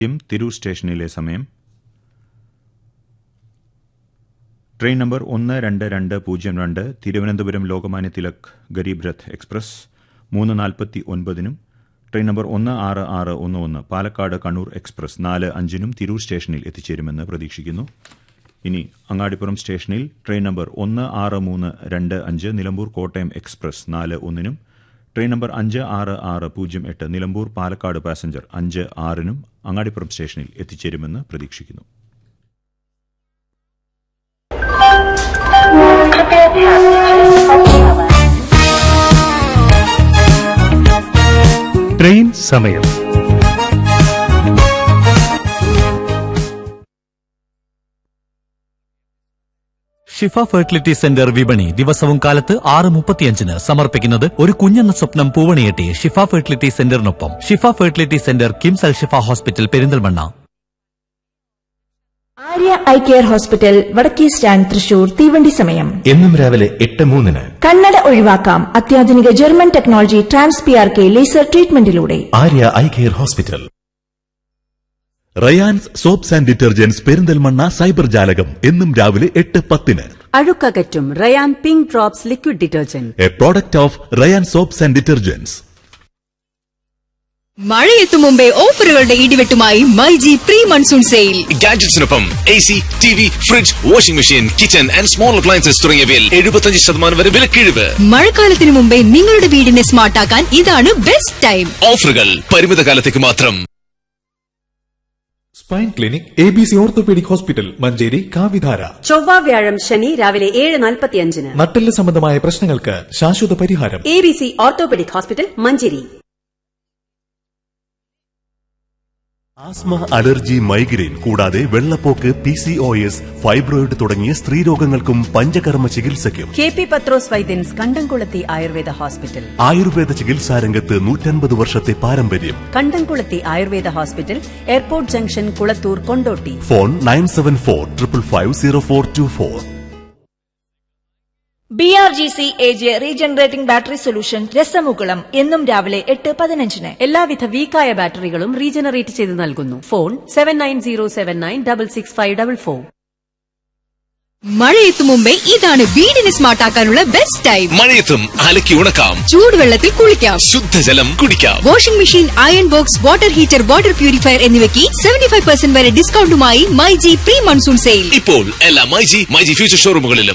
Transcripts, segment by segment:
യും തിരൂർ സ്റ്റേഷനിലെ സമയം ട്രെയിൻ നമ്പർ ഒന്ന് രണ്ട് രണ്ട് പൂജ്യം രണ്ട് തിരുവനന്തപുരം ലോകമാന്യ തിലക് ഗരീബ് രഥ് എക്സ്പ്രസ് മൂന്ന് നാൽപ്പത്തി ഒൻപതിനും ട്രെയിൻ നമ്പർ ഒന്ന് ആറ് ആറ് ഒന്ന് ഒന്ന് പാലക്കാട് കണ്ണൂർ എക്സ്പ്രസ് നാല് അഞ്ചിനും തിരൂർ സ്റ്റേഷനിൽ എത്തിച്ചേരുമെന്ന് പ്രതീക്ഷിക്കുന്നു ഇനി അങ്ങാടിപ്പുറം സ്റ്റേഷനിൽ ട്രെയിൻ നമ്പർ ഒന്ന് ആറ് മൂന്ന് രണ്ട് അഞ്ച് നിലമ്പൂർ കോട്ടയം എക്സ്പ്രസ് നാല് ഒന്നിനും ട്രെയിൻ നമ്പർ അഞ്ച് ആറ് ആറ് പൂജ്യം എട്ട് നിലമ്പൂർ പാലക്കാട് പാസഞ്ചർ അഞ്ച് ആറിനും അങ്ങാടിപ്പുറം സ്റ്റേഷനിൽ എത്തിച്ചേരുമെന്ന് പ്രതീക്ഷിക്കുന്നു ട്രെയിൻ സമയം ഷിഫ ഫെർട്ടിലിറ്റി സെന്റർ വിപണി ദിവസവും കാലത്ത് ആറ് മുപ്പത്തിയഞ്ചിന് സമർപ്പിക്കുന്നത് ഒരു കുഞ്ഞെന്ന സ്വപ്നം പൂവണിയെട്ടി ഷിഫ ഫെർട്ടിലിറ്റി സെന്ററിനൊപ്പം Shifa fertility centre KIMS Al Shifa hospital Perinthalmanna Arya eye care hospital വടക്കേ സ്റ്റാൻഡ് തൃശൂർ തീവണ്ടി സമയം എന്നും രാവിലെ എട്ട് മൂന്നിന് കണ്ണട ഒഴിവാക്കാം അത്യാധുനിക German technology trans P R K laser ട്രീറ്റ്മെന്റിലൂടെ Arya eye care hospital Ryan's soaps and detergents Perinthalmanna cyber ജാലകം എന്നും രാവിലെ എട്ട് പത്തിന് അഴുക്കകറ്റും Ryan pink drops liquid detergent a product of Ryan soaps and detergents മഴയെത്തും മുമ്പേ ഓഫറുകളുടെ ഇടിവെട്ടുമായി മൈജി പ്രീ മൺസൂൺ സെയിൽ ഗാഡ്ജറ്റ്സിനൊപ്പം A C T V fridge washing machine kitchen and small appliances തുടങ്ങിയവയിൽ എഴുപത്തഞ്ച് ശതമാനം വരെ വിലക്കിഴിവ് മഴക്കാലത്തിനു മുമ്പേ നിങ്ങളുടെ വീടിനെ സ്മാർട്ടാക്കാൻ ഇതാണ് ബെസ്റ്റ് ടൈം ഓഫറുകൾ പരിമിത കാലത്തേക്ക് മാത്രം spine clinic A B C orthopaedic hospital Manjeri കാവിധാര ചൊവ്വ വ്യാഴം ശനി രാവിലെ ഏഴ് നാൽപ്പത്തിയഞ്ചിന് നട്ടെല്ല് സംബന്ധമായ പ്രശ്നങ്ങൾക്ക് ശാശ്വത പരിഹാരം A B C orthopaedic hospital Manjeri asthma allergy migraine കൂടാതെ വെള്ളപ്പോക്ക് P C O S fibroid തുടങ്ങിയ സ്ത്രീരോഗങ്ങൾക്കും പഞ്ചകർമ്മ ചികിത്സയ്ക്കും കെ പി പത്രോസ് വൈദ്യൻസ് കണ്ടംകുളത്തി ആയുർവേദ ഹോസ്പിറ്റൽ ആയുർവേദ ചികിത്സാരംഗത്ത് നൂറ്റൻപത് വർഷത്തെ പാരമ്പര്യം Kandamkulathy Ayurveda hospital airport junction Kulathur Kondotty phone nine seven four triple five zero four two four B R G C A J regenerating battery solution രസമുകുളം എന്നും രാവിലെ എട്ട് പതിനഞ്ചിന് എല്ലാവിധ വീക്കായ ബാറ്ററികളും റീജനറേറ്റ് ചെയ്ത് നൽകുന്നു phone seven nine zero seven nine double six five double four മഴയെത്തും മുമ്പേ ഇതാണ് വീടിനെ സ്മാർട്ടാക്കാനുള്ള ബെസ്റ്റ് ടൈം മഴയത്തും അലക്കി ഉണക്കാം ചൂടുവെള്ളത്തിൽ കുളിക്കാം ശുദ്ധജലം കുടിക്കാം washing machine iron box water heater water purifier എന്നിവയ്ക്ക് സെവന്റി ഫൈവ് പെർസെന്റ് വരെ ഡിസ്കൗണ്ടുമായി മൈജി പ്രീ മൺസൂൺ സെയിൽ ഇപ്പോൾ എല്ലാ മൈജി മൈജി ഫ്യൂച്ചർ ഷോറൂമുകളിലും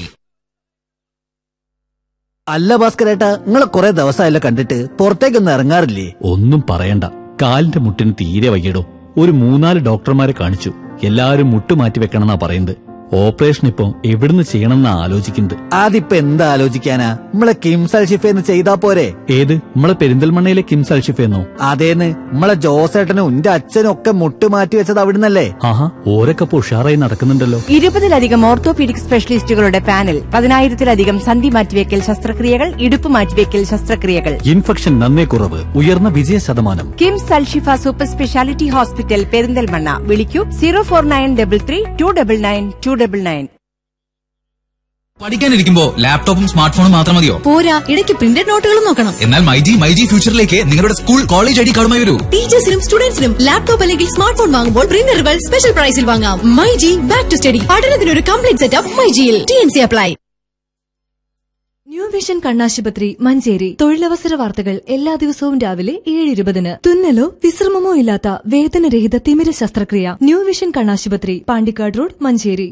അല്ല ഭാസ്കരേട്ടാ നിങ്ങളെ കുറെ ദിവസമായല്ലോ കണ്ടിട്ട് പുറത്തേക്കൊന്നും ഇറങ്ങാറില്ലേ ഒന്നും പറയണ്ട കാലിന്റെ മുട്ടിന് തീരെ വയ്യടോ ഒരു മൂന്നാല് ഡോക്ടർമാരെ കാണിച്ചു എല്ലാവരും മുട്ട് മാറ്റി വെക്കണമെന്നാ പറയുന്നത് ഓപ്പറേഷൻ ഇപ്പോ എവിടുന്ന് ചെയ്യണമെന്നാ ആലോചിക്കുന്നത് അതിപ്പോ എന്താ ആലോചിക്കാനാ നമ്മളെ കിംസൽ ഷിഫേന്ന് ചെയ്താ പോരെ ഏത് നമ്മളെ പെരിന്തൽമണ്ണയിലെ കിംസ് അൽഷിഫെന്നോ അതേന്ന് നമ്മളെ ജോസേട്ടനും എന്റെ അച്ഛനും ഒക്കെ മുട്ട് മാറ്റി വെച്ചത് അവിടുന്നല്ലേ ആഹാ ഓരൊക്കെ ഇപ്പൊ ഉഷാറായി നടക്കുന്നുണ്ടല്ലോ ഇരുപതിലധികം ഓർത്തോപീഡിക് സ്പെഷ്യലിസ്റ്റുകളുടെ പാനൽ പതിനായിരത്തിലധികം സന്ധി മാറ്റിവെക്കൽ ശസ്ത്രക്രിയകൾ ഇടുപ്പ് മാറ്റിവെക്കൽ ശസ്ത്രക്രിയകൾ ഇൻഫെക്ഷൻ നന്നേ കുറവ് ഉയർന്ന വിജയ ശതമാനം KIMS Alshifa super speciality hospital Perinthalmanna വിളിക്കൂ zero four nine double three two double nine two double nine പഠിക്കാനിരിക്കുമ്പോ ലാപ്ടോപ്പും സ്മാർട്ട് ഫോണും മാത്രം മതിയോ പോരാ ഇടയ്ക്ക് പ്രിന്റഡ് നോട്ടുകളും നോക്കണം എന്നാൽ മൈജി മൈജി ഫ്യൂച്ചറിലേക്ക് നിങ്ങളുടെ സ്കൂൾ കോളേജ് ഐ ഡി കാർഡുമായി വരൂ ടീച്ചേഴ്സിനും സ്റ്റുഡൻസിനും ലാപ്ടോപ്പ് അല്ലെങ്കിൽ സ്മാർട്ട് ഫോൺ വാങ്ങുമ്പോൾ പ്രിന്ററുകൾ സ്പെഷ്യൽ പ്രൈസിൽ വാങ്ങാം മൈജി ബാക്ക് ടു സ്റ്റഡി പഠനത്തിനൊരു കംപ്ലീറ്റ് സെറ്റപ്പ് മൈജിയിൽ T N C apply new vision കണ്ണാശുപത്രി മഞ്ചേരി തൊഴിലവസര വാർത്തകൾ എല്ലാ ദിവസവും രാവിലെ ഏഴ് ഇരുപതിന് തുന്നലോ വിശ്രമമോ ഇല്ലാത്ത വേദനരഹിത തിമിര ശസ്ത്രക്രിയ ന്യൂ വിഷൻ കണ്ണാശുപത്രി Pandikkad road Manjeri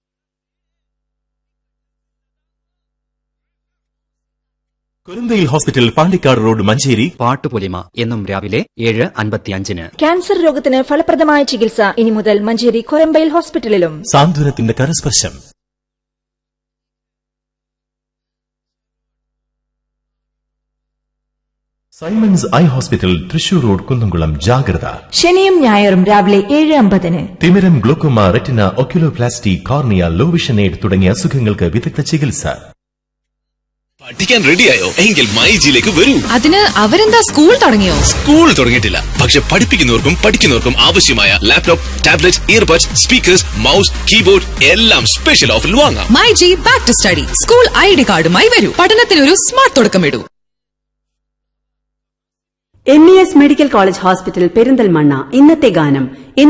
Korambayil hospital Pandikkad road Manjeri പാട്ടുപൊലിമ എന്നും രാവിലെ ഏഴ് അൻപത്തിയഞ്ചിന് ക്യാൻസർ രോഗത്തിന് ഫലപ്രദമായ ചികിത്സ ഇനി മുതൽ മഞ്ചേരി കൊരമ്പയിൽ ഹോസ്പിറ്റലിലും സാന്ത്വനത്തിന്റെ കരസ്പർശം Simon's eye hospital Thrissur road Kunnamkulam ജാഗ്രത ശനിയും ഞായറും രാവിലെ ഏഴ് അമ്പതിന് തിമിരം glaucoma retina oculoplasty cornea low vision aid തുടങ്ങിയ അസുഖങ്ങൾക്ക് വിദഗ്ധ ചികിത്സ പഠിക്കാൻ റെഡിയായോ എങ്കിൽ മൈജിയിലേക്ക് വരൂ അതിന് അവരെന്താ സ്കൂൾ തുടങ്ങിയോ സ്കൂൾ തുടങ്ങിയിട്ടില്ല പക്ഷെ പഠിപ്പിക്കുന്നവർക്കും പഠിക്കുന്നവർക്കും ആവശ്യമായ laptop tablet earbuds speakers mouse keyboard എല്ലാം സ്പെഷ്യൽ ഓഫറിൽ വാങ്ങാം myG back to study school I D കാർഡുമായി വരൂ പഠനത്തിനൊരു സ്മാർട്ട് തുടക്കമിടൂ M E S medical college hospital Perinthalmanna ഇന്നത്തെ ഗാനം